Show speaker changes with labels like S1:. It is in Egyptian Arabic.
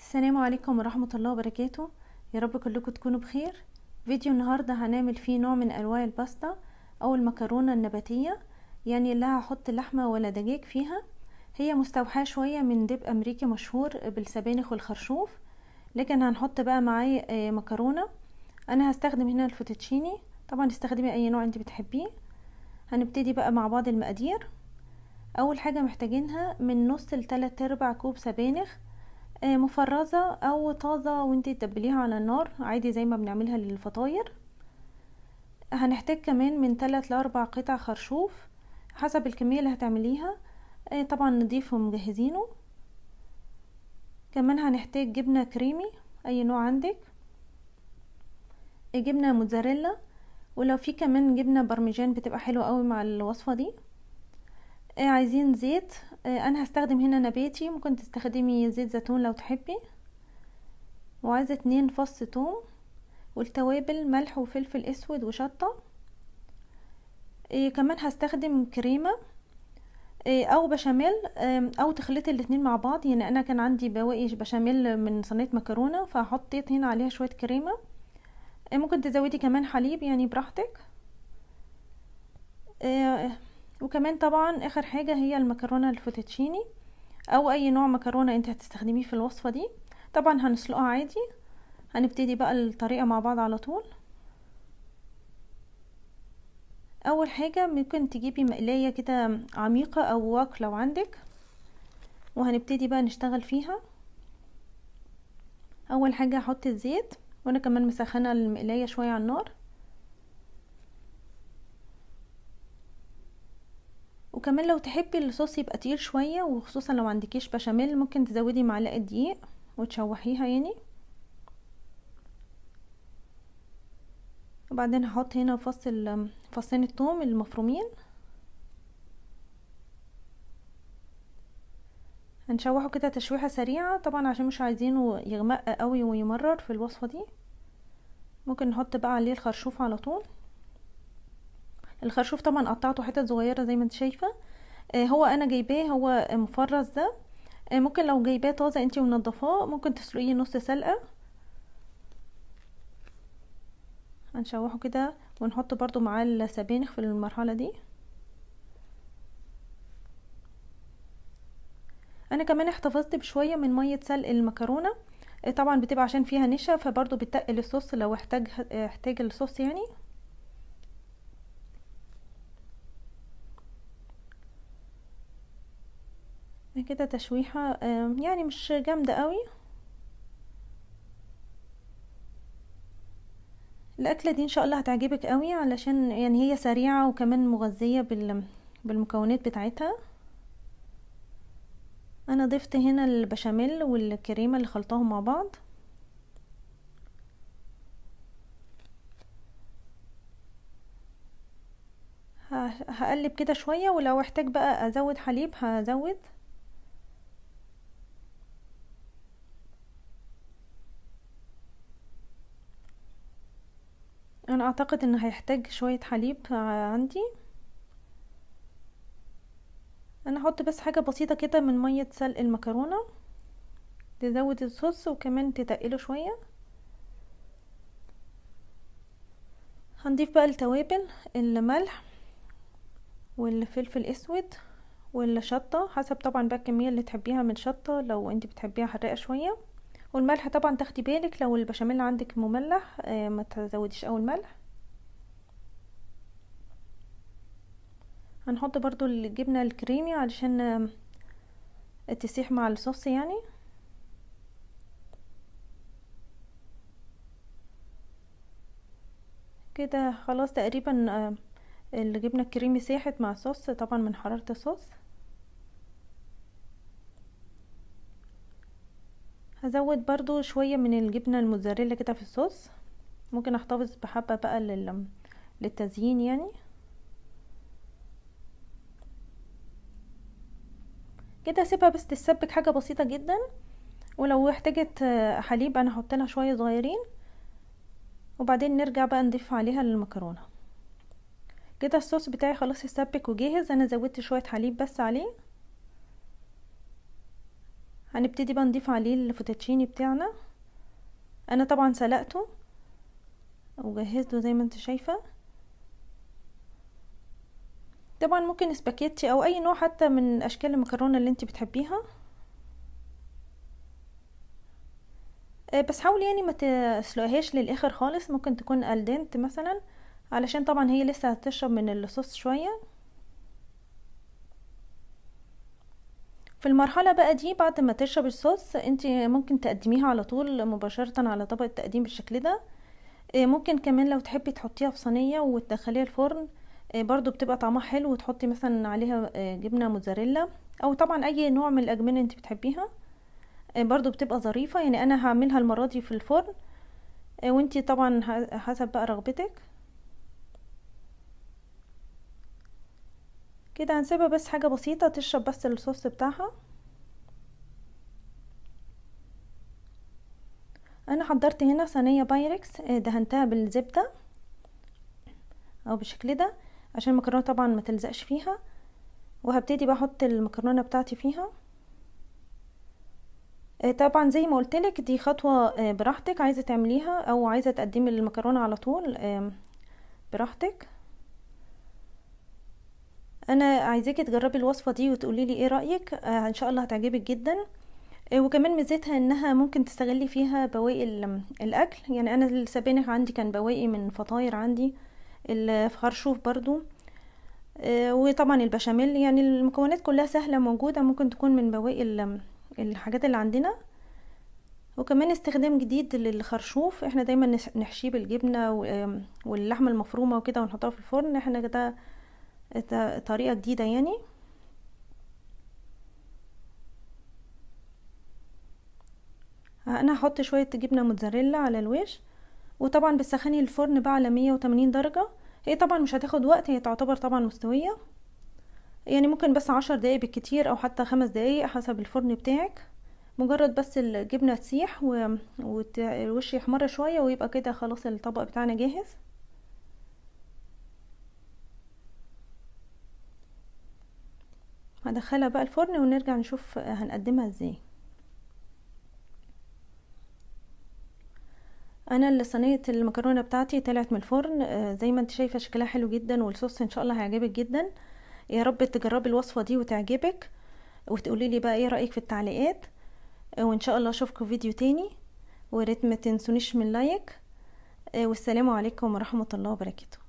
S1: السلام عليكم ورحمة الله وبركاته يا رب كلكم تكونوا بخير فيديو النهاردة هنعمل فيه نوع من انواع الباستا او المكرونة النباتية يعني لا هحط لحمة ولا دجاج فيها هي مستوحاة شوية من ديب امريكي مشهور بالسبانخ والخرشوف لكن هنحط بقى معاه آه، مكرونة انا هستخدم هنا الفوتوتشيني طبعا استخدمي اي نوع انت بتحبيه هنبتدي بقى مع بعض المقادير اول حاجة محتاجينها من نص لتلات ارباع كوب سبانخ آه، مفرزة او طازة وانتي تتبليها على النار عادي زي ما بنعملها للفطاير هنحتاج كمان من تلات لاربع قطع خرشوف حسب الكمية اللي هتعمليها آه، طبعا نضيفه مجهزينه كمان هنحتاج جبنة كريمي اي نوع عندك آه، جبنة موتزاريلا ولو في كمان جبنة برمجان بتبقى حلوة قوي مع الوصفة دي عايزين زيت انا هستخدم هنا نباتي ممكن تستخدمي زيت زيتون لو تحبي وعايزه اتنين فص توم والتوابل ملح وفلفل اسود وشطه إيه كمان هستخدم كريمه إيه او بشاميل او تخلطي الاتنين مع بعض يعني انا كان عندي بواقي بشاميل من صينيه مكرونه فحطيت هنا عليها شويه كريمه إيه ممكن تزودي كمان حليب يعني براحتك إيه وكمان طبعا اخر حاجة هي المكرونة الفوتوتشيني او اي نوع مكرونة انت هتستخدميه في الوصفة دي طبعا هنسلقها عادي هنبتدي بقى الطريقة مع بعض على طول اول حاجة ممكن تجيبي مقلاية كده عميقة او واك لو عندك وهنبتدي بقى نشتغل فيها اول حاجة هحط الزيت وانا كمان مسخنة المقلاية شوية على النار وكمان لو تحبي الصوص يبقى تقيل شوية وخصوصا لو عندكيش بشاميل ممكن تزودي معلقة دقيق وتشوحيها يعني وبعدين هحط هنا فص فصين الثوم المفرومين هنشوحه كده تشويحة سريعة طبعا عشان مش عايزينه يغمق قوي ويمرر في الوصفة دي ممكن نحط بقى عليه الخرشوف على طول الخرشوف طبعا قطعته حتت صغيره زي ما انت شايفه آه هو انا جايباه هو مفرز ده آه ممكن لو جايباه طازه انت ومنضفاه ممكن تسلقيه نص سلقه هنشوحه كده ونحط برضو معاه السبانخ في المرحله دي انا كمان احتفظت بشويه من ميه سلق المكرونه آه طبعا بتبقى عشان فيها نشا فبرضو بتقل الصوص لو احتاج احتاج الصوص يعني كده تشويحة يعني مش جامدة قوي الأكلة دي إن شاء الله هتعجبك قوي علشان يعني هي سريعة وكمان مغذية بالمكونات بتاعتها أنا ضفت هنا البشاميل والكريمة اللي خلطاهم مع بعض هقلب كده شوية ولو احتاج بقى أزود حليب هزود انا اعتقد ان هيحتاج شوية حليب عندي انا احط بس حاجة بسيطة كده من مية سلق المكرونة تزود الصوص وكمان تتقله شوية هنضيف بقى التوابل الملح والفلفل اسود والشطة حسب طبعا بقى الكمية اللي تحبيها من شطة لو انت بتحبيها حراقة شوية والملح طبعا تاخدي بالك لو البشاميل عندك مملح آه ما تزوديش اول ملح هنحط برضو الجبنة الكريمي علشان آه تسيح مع الصوص يعني كده خلاص تقريبا آه الجبنة الكريمي ساحت مع الصوص طبعا من حرارة الصوص هزود برضو شوية من الجبنة الموتزاريلا كده في الصوص ممكن احتفظ بحبة بقى لل... للتزيين يعني كده اسيبها بس تتسبك حاجة بسيطة جدا ولو احتاجت حليب انا احط لها شوية صغيرين وبعدين نرجع بقى نضيف عليها المكرونة كده الصوص بتاعي خلاص اتسبك وجاهز انا زودت شوية حليب بس عليه هنبتدي بقى نضيف عليه الفوتوتشيني بتاعنا انا طبعا سلقته وجهزته زي ما انت شايفه طبعا ممكن سباكيتي او اي نوع حتى من اشكال المكرونه اللي انت بتحبيها بس حاولي يعني ما تسلقهاش للاخر خالص ممكن تكون الدنت مثلا علشان طبعا هي لسه هتشرب من الصوص شويه في المرحلة بقى دي بعد ما تشرب الصوص انت ممكن تقدميها على طول مباشرة على طبق التقديم بالشكل ده ممكن كمان لو تحبي تحطيها في صينية وتدخليها الفرن برضو بتبقى طعمها حلو وتحطي مثلا عليها جبنة موتزاريلا او طبعا اي نوع من الاجبنة انت بتحبيها برضو بتبقى ظريفة يعني انا هعملها المرة دي في الفرن وانتي طبعا حسب بقى رغبتك كده هنسيبها بس حاجة بسيطة تشرب بس الصوص بتاعها انا حضرت هنا صينية بايركس دهنتها بالزبدة او بالشكل ده عشان المكرونة طبعا ما تلزقش فيها وهبتدي بقى احط المكرونة بتاعتي فيها طبعا زي ما قلتلك دي خطوة براحتك عايزة تعمليها او عايزة تقدمي المكرونة على طول براحتك انا عايزاكي تجربي الوصفة دي وتقولي لي ايه رأيك ان شاء الله هتعجبك جدا وكمان ميزتها انها ممكن تستغلي فيها بواقي الاكل يعني انا السبانخ عندي كان بواقي من فطاير عندي الخرشوف برضو وطبعا البشاميل يعني المكونات كلها سهلة موجودة ممكن تكون من بواقي الحاجات اللي عندنا وكمان استخدام جديد للخرشوف احنا دايما نحشيه بالجبنة واللحمة المفرومة وكده ونحطها في الفرن احنا كده طريقة جديدة يعني انا هحط شوية جبنة موتزاريلا على الوش وطبعا بتسخني الفرن بقى على مية وتمانين درجة هي طبعا مش هتاخد وقت هي تعتبر طبعا مستوية يعني ممكن بس عشر دقايق بالكتير او حتى خمس دقايق حسب الفرن بتاعك مجرد بس الجبنة تسيح و... والوش يحمر شوية ويبقى كده خلاص الطبق بتاعنا جاهز هدخلها بقى الفرن ونرجع نشوف هنقدمها ازاي انا صينيه المكرونه بتاعتي طلعت من الفرن زي ما انت شايفه شكلها حلو جدا والصوص ان شاء الله هيعجبك جدا يا رب تجربي الوصفه دي وتعجبك وتقولي لي بقى ايه رايك في التعليقات وان شاء الله اشوفكم فيديو تاني وريت ما تنسونيش من لايك والسلام عليكم ورحمه الله وبركاته